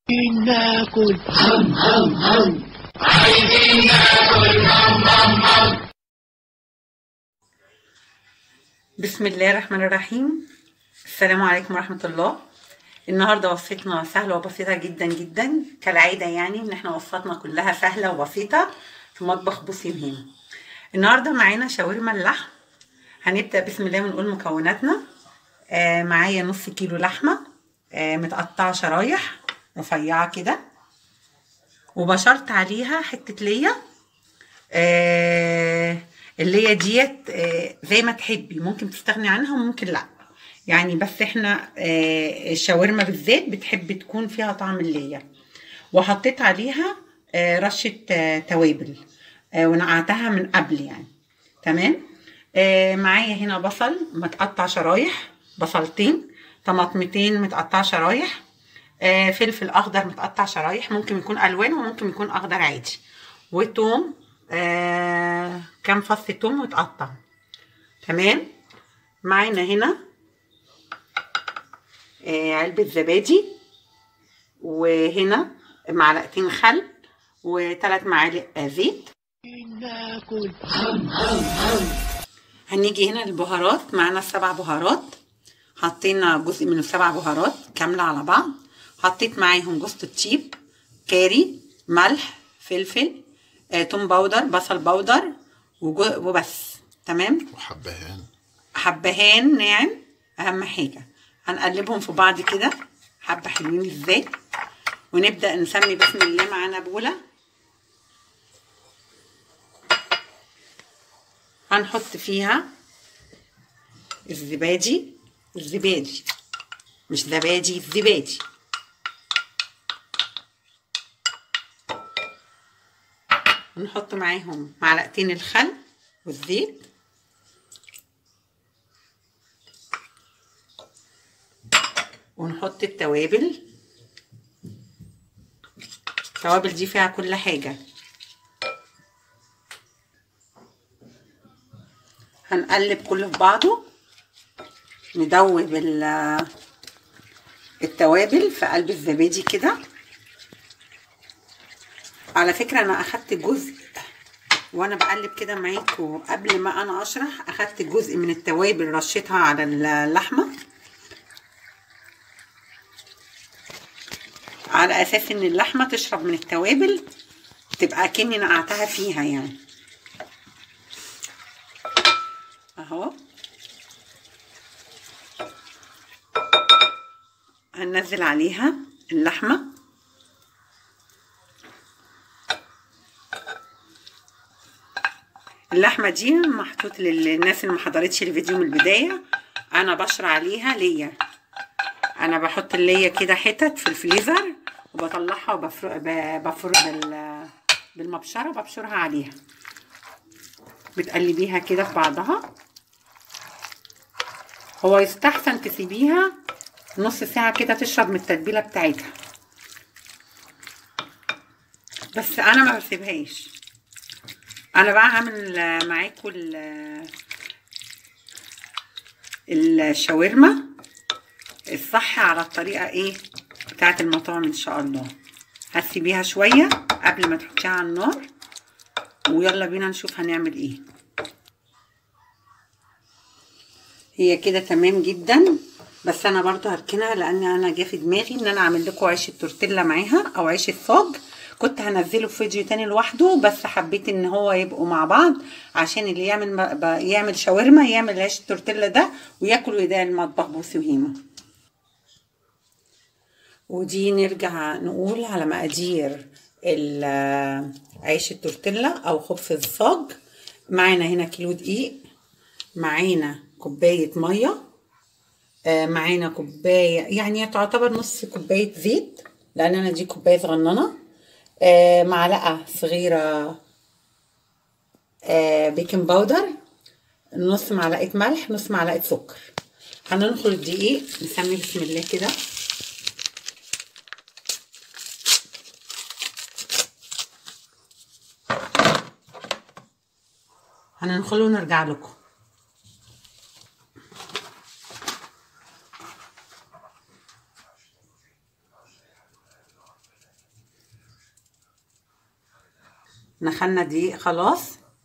ناكل بسم الله الرحمن الرحيم السلام عليكم ورحمة الله النهاردة وصفتنا سهلة وبسيطة جدا جدا كالعادة يعني ان احنا وصفاتنا كلها سهلة وبسيطة في مطبخ بوسي وهيم النهاردة معانا شاورما اللحم هنبدأ بسم الله ونقول مكوناتنا آه معايا نص كيلو لحمة آه متقطعة شرايح رفيعة كده وبشرت عليها حتة ليا آه اللي هي ديت آه زي ما تحبي ممكن تستغني عنها وممكن لا يعني بس احنا آه الشاورما بالذات بتحب تكون فيها طعم الليا وحطيت عليها آه رشة آه توابل آه ونقعتها من قبل يعني تمام آه معايا هنا بصل متقطع شرايح بصلتين طماطمتين متقطع شرايح آه فلفل اخضر متقطع شرايح ممكن يكون الوان وممكن يكون اخضر عادي وتوم آه كام فص توم متقطع تمام معانا هنا آه علبة زبادي وهنا معلقتين خل وثلاث معالق آه زيت ناكل هنيجي هنا البهارات معانا السبع بهارات حطينا جزء من السبع بهارات كاملة على بعض حطيت معاهم جوز الطيب كاري ملح فلفل آه، توم باودر بصل باودر وجو- وبس تمام وحبهان حبهان ناعم اهم حاجه هنقلبهم في بعض كده حبه حلوين ازاي ونبدا نسمي بسم الله معانا بوله هنحط فيها الزبادي الزبادي مش زبادي الزبادي ونحط معاهم معلقتين الخل والزيت ونحط التوابل التوابل دي فيها كل حاجة هنقلب كله في بعضه ندوب ال- التوابل في قلب الزبادي كده على فكرة أنا أخدت جزء وأنا بقلب كده معاكم قبل ما أنا أشرح أخدت جزء من التوابل رشيتها على اللحمة على اساس ان اللحمه تشرب من التوابل تبقى كني نقعتها فيها يعني اهو هننزل عليها اللحمه اللحمه دي محطوط للناس اللي ما حضرتش الفيديو من البدايه انا بشر عليها ليا انا بحط اللية كده حتت في الفريزر وبطلعها وبفرق ب- بفرق بال بالمبشرة وببشرها عليها بتقلبيها كده في بعضها هو يستحسن تسيبيها نص ساعة كده تشرب من التتبيلة بتاعتها بس انا ما بسيبهاش انا بقى هعمل معاكم ال- الشاورما الصح على الطريقة ايه بتاعت المطاعم ان شاء الله هتسيبيها شوية قبل ما تحطيها على النار ويلا بينا نشوف هنعمل ايه هي كده تمام جدا بس انا برضو هركنها لان انا جه في دماغي ان انا اعمل لكم عيش التورتيلا معاها او عيش الصاج كنت هنزله في فيديو تاني لوحده بس حبيت ان هو يبقوا مع بعض عشان اللي يعمل م- ب- يعمل شاورما يعمل عيش التورتيلا ده وياكل ويدعي المطبخ بوسي وهيمه ودي نرجع نقول على مقادير ال- عيش التورتيلا او خبز الصاج معانا هنا كيلو دقيق معانا كوباية مية آه، معانا كوباية يعني تعتبر نص كوباية زيت لأن أنا دي كوباية صغننة آه، معلقة صغيرة آه، بيكنج باودر نص معلقة ملح نص معلقة سكر هننخل الدقيق نسمي بسم الله كده هننخله ونرجع لكم نخلنا دقيق خلاص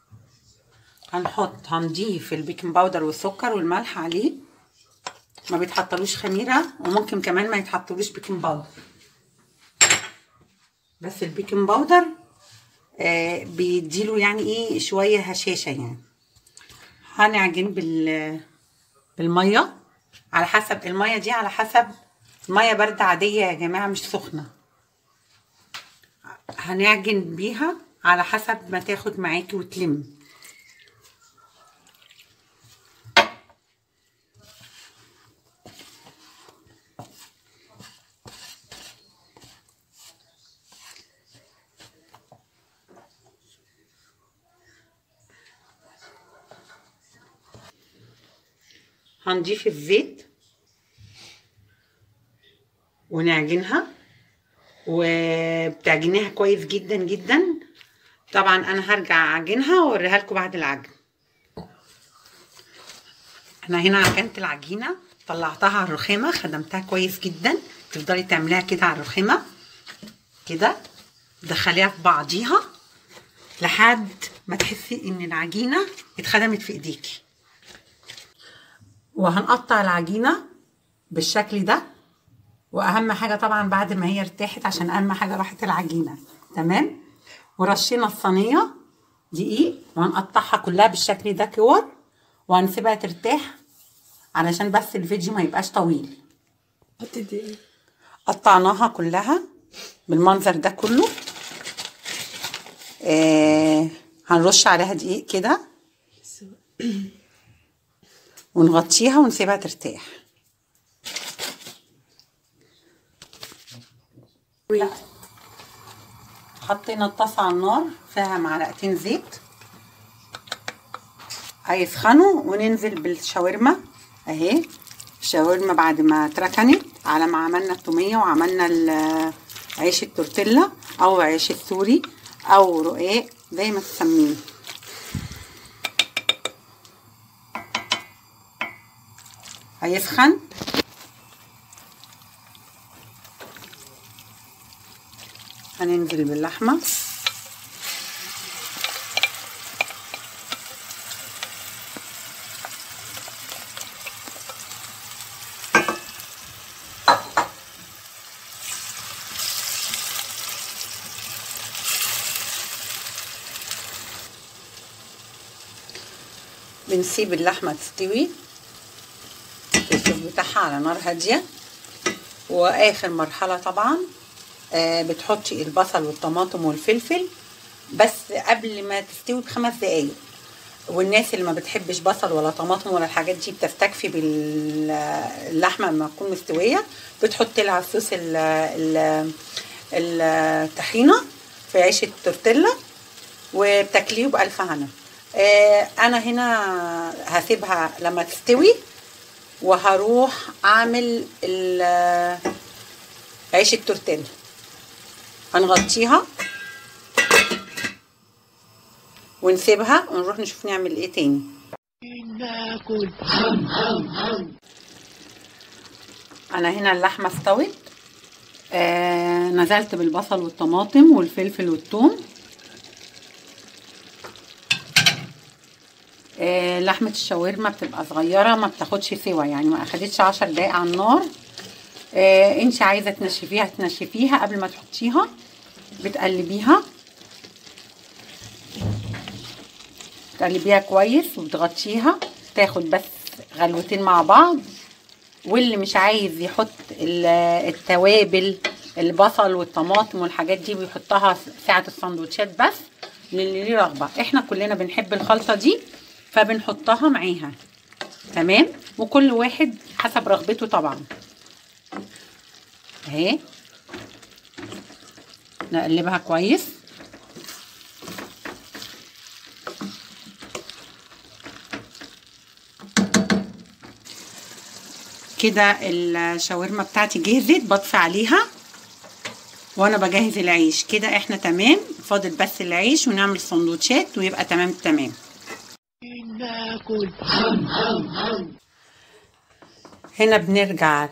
هنحط هنضيف البيكنج باودر والسكر والملح عليه ما بيتحطلوش خميره وممكن كمان ما يتحطلوش بيكنج باودر بس البيكنج باودر آه بيديله يعني ايه شويه هشاشه يعني هنعجن بال بالميه على حسب الميه دي على حسب الميه بارده عاديه يا جماعه مش سخنه هنعجن بيها على حسب ما تاخد معاكي وتلم هنضيف الزيت ونعجنها وبتعجنيها كويس جدا جدا طبعا انا هرجع اعجنها واوريها لكم بعد العجن انا هنا عجنت العجينه طلعتها على الرخامه خدمتها كويس جدا تفضلي تعمليها كده على الرخامه كده تدخليها في بعضيها لحد ما تحسي ان العجينه اتخدمت في ايديكي وهنقطع العجينه بالشكل ده واهم حاجه طبعا بعد ما هي ارتاحت عشان اهم حاجه راحت العجينه تمام ورشينا الصينيه دقيق وهنقطعها كلها بالشكل ده كور وهنسيبها ترتاح علشان بس الفيديو ما يبقاش طويل حطي دقيق قطعناها كلها بالمنظر ده كله آه هنرش عليها دقيق كده ونغطيها ونسيبها ترتاح لا حطينا الطاسة على النار فيها معلقتين زيت هيسخنوا وننزل بالشاورما اهي الشاورما بعد ما اتركنت على ما عملنا التومية وعملنا ال- عيش التورتيلا او عيش السوري او رقاق زي ما تسميه هيسخن هننزل باللحمة بنسيب اللحمة تستوي الصوص بتاعها على نار هادية واخر مرحلة طبعا آه بتحطي البصل والطماطم والفلفل بس قبل ما تستوي بخمس دقايق والناس اللي ما بتحبش بصل ولا طماطم ولا الحاجات دي بتستكفي باللحمه لما تكون مستويه بتحط لها صوص ال- ال- الطحينه في عيش التورتيلا وبتاكليه بألف هنا آه انا هنا هسيبها لما تستوي وهروح اعمل ال- عيش التورتيلا هنغطيها ونسيبها ونروح نشوف نعمل ايه تاني ناكل انا هنا اللحمه استوت آه نزلت بالبصل والطماطم والفلفل والثوم آه لحمه الشاورما بتبقى صغيره ما بتاخدش سوا يعني ما اخدتش عشر دقايق على النار آه انت عايزه تنشفيها تنشفيها قبل ما تحطيها بتقلبيها تقلبيها كويس وبتغطيها تاخد بس غلوتين مع بعض واللي مش عايز يحط ال- التوابل البصل والطماطم والحاجات دي بيحطها ساعة السندوتشات بس للي ليه رغبة احنا كلنا بنحب الخلطة دي فبنحطها معاها تمام وكل واحد حسب رغبته طبعا اهي نقلبها كويس كده الشاورما بتاعتي جهزت بطفي عليها وانا بجهز العيش كده احنا تمام فاضل بس العيش ونعمل سندوتشات ويبقى تمام تمام ناكل هنا بنرجع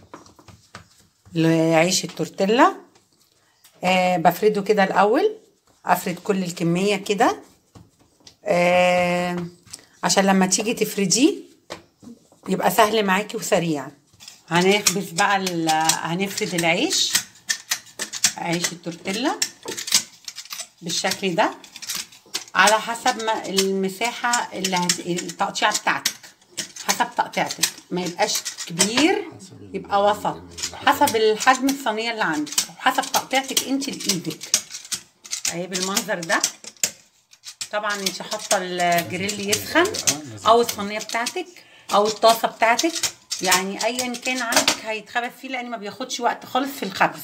لعيش التورتيلا آه بفرده كده الاول افرد كل الكميه كده آه عشان لما تيجي تفرديه يبقى سهل معاكي وسريع هنخبز بقى ال- هنفرد العيش عيش التورتيلا بالشكل ده على حسب ما المساحة اللي هت... التقطيعة بتاعتك حسب تقطيعتك ما يبقاش كبير يبقى وسط حسب الحجم الصينية اللي عندك وحسب تقطيعتك انت لإيدك اهي بالمنظر ده طبعا انت حاطه الجريل يسخن او الصينيه بتاعتك او الطاسه بتاعتك يعني ايا كان عندك هيتخبز فيه لان ما بياخدش وقت خالص في الخبز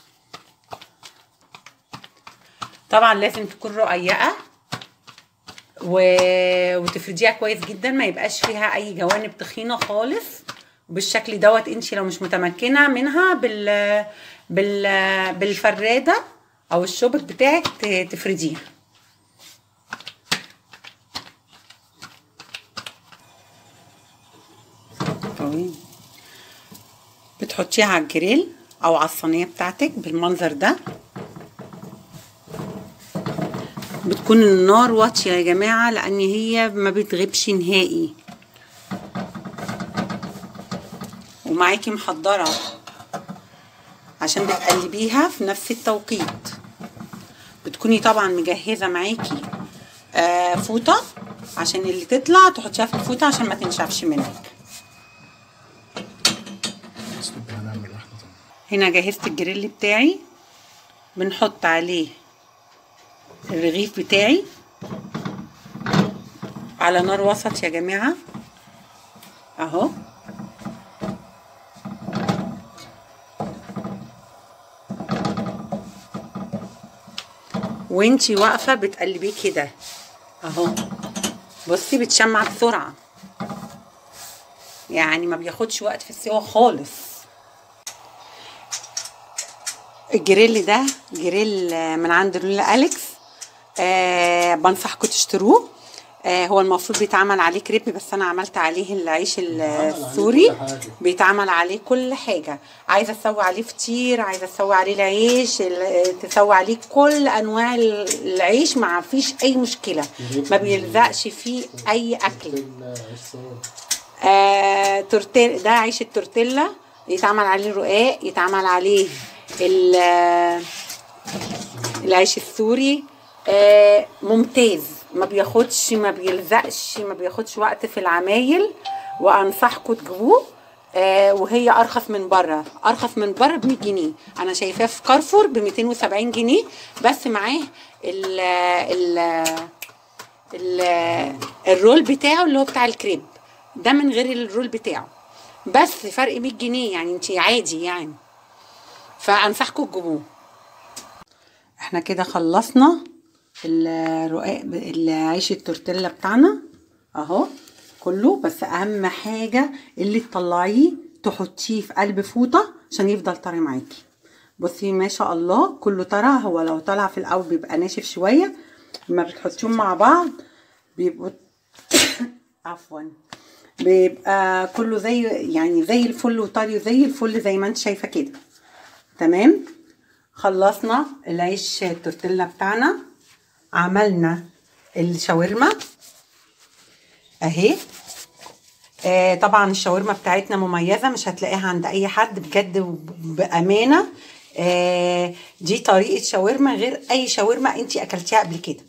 طبعا لازم تكون رقيقه و... وتفرديها كويس جدا ما يبقاش فيها اي جوانب تخينه خالص بالشكل دوت انت لو مش متمكنه منها بال بال بالفراده او الشوبك بتاعك ت- تفرديها طيب. بتحطيها على الجريل او على الصينيه بتاعتك بالمنظر ده بتكون النار واطيه يا جماعه لان هي ما بتغيبش نهائي ومعاكي محضره عشان بتقلبيها في نفس التوقيت بتكوني طبعا مجهزه معاكي آه فوطه عشان اللي تطلع تحطيها في الفوطه عشان ما تنشفش منك هنعمل واحدة تانية هنا جهزت الجريل بتاعي بنحط عليه الرغيف بتاعي على نار وسط يا جماعة اهو وانتي واقفة بتقلبيه كده اهو بصي بتشمع بسرعة يعني ما بياخدش وقت في السوا خالص الجريل ده جريل آه، من عند لولا أليكس آه بنصحكم تشتروه آه هو المفروض بيتعمل عليه كريب بس انا عملت عليه العيش السوري بيتعمل عليه كل حاجه عايزه اسوي عليه فطير عايزه اسوي عليه العيش ال- تسوي عليه كل انواع ال- العيش ما فيش اي مشكله ما بيلزقش فيه اي اكل آه تورتيل ده عيش التورتيلا يتعمل عليه الرقاق يتعمل عليه ال- آه، العيش السوري آه ممتاز ما بياخدش ما بيلزقش ما بياخدش وقت في العمايل وانصحكم تجيبوه آه وهي ارخص من بره ارخص من بره ب 100 جنيه انا شايفاه في كارفور ب 270 جنيه بس معاه ال ال ال- الرول بتاعه اللي هو بتاع الكريب ده من غير الرول بتاعه بس فرق 100 جنيه يعني انت عادي يعني فانصحكم تجيبوه احنا كده خلصنا الرقاق العيش التورتيلا بتاعنا اهو كله بس اهم حاجه اللي تطلعيه تحطيه في قلب فوطه عشان يفضل طري معاكي بصي ما شاء الله كله طرى هو لو طلع في الاول بيبقى ناشف شويه لما بتحطيهم مع بعض بيبقوا عفوا بيبقى كله زي يعني زي الفل وطري زي الفل زي ما انت شايفه كده تمام خلصنا العيش التورتيلا بتاعنا عملنا الشاورما اهي آه طبعا الشاورما بتاعتنا مميزه مش هتلاقيها عند اي حد بجد بامانه آه دي طريقه شاورما غير اي شاورما انت اكلتيها قبل كده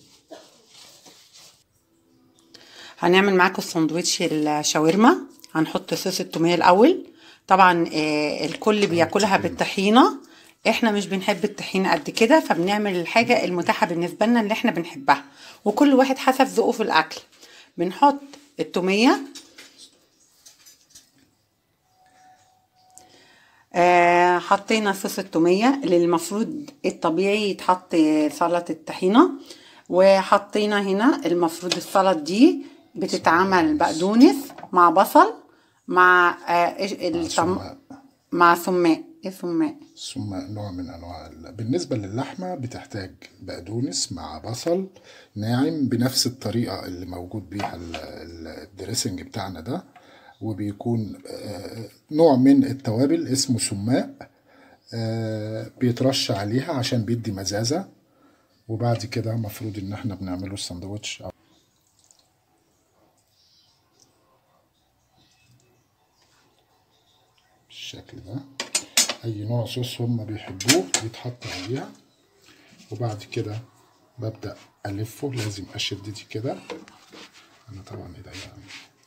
هنعمل معاكم الساندوتش الشاورما هنحط صوص التوميه الاول طبعا آه الكل بياكلها بالطحينه احنا مش بنحب الطحينه قد كده فبنعمل الحاجه المتاحه بالنسبه لنا اللي احنا بنحبها وكل واحد حسب ذوقه في الاكل بنحط التوميه آه حطينا صوص التوميه اللي المفروض الطبيعي يتحط سلطه الطحينه وحطينا هنا المفروض السلطه دي بتتعمل بقدونس مع بصل مع آه الطم... سماق. مع سماق ايه سماق ثم نوع من انواع ال- بالنسبه للحمه بتحتاج بقدونس مع بصل ناعم بنفس الطريقه اللي موجود بيها ال- ال- الدريسنج بتاعنا ده وبيكون آه، نوع من التوابل اسمه سماق آه، بيترش عليها عشان بيدي مزازه وبعد كده المفروض ان احنا بنعمله الساندوتش بالشكل ده اي نوع صوص هم بيحبوه بيتحط عليها وبعد كده ببدأ ألفه لازم أشد دي كده أنا طبعا إيديا يعني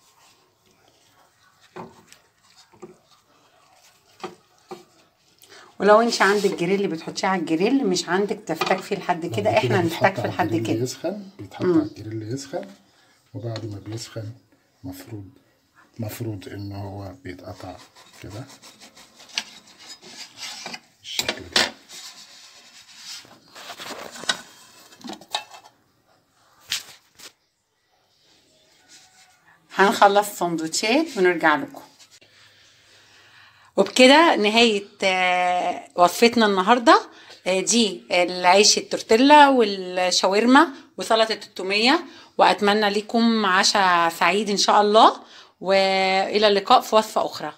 ولو انت عندك جريل بتحطيه على الجريل مش عندك تفتك فيه لحد كده بعد احنا بيتحط هنفتك على لحد الجريل كده يسخن بيتحط على الجريل يسخن وبعد ما بيسخن مفروض مفروض إن هو بيتقطع كده بالشكل ده هنخلص سندوتشات ونرجع لكم وبكده نهاية آه، وصفتنا النهاردة آه، دي العيش التورتيلا والشاورما وسلطة التومية وأتمنى لكم عشاء سعيد إن شاء الله وإلى اللقاء في وصفة أخرى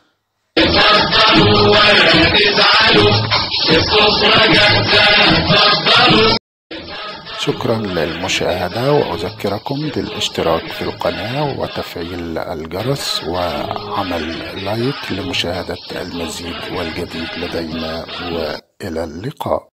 شكرا للمشاهدة وأذكركم بالاشتراك في القناة وتفعيل الجرس وعمل لايك لمشاهدة المزيد والجديد لدينا وإلى اللقاء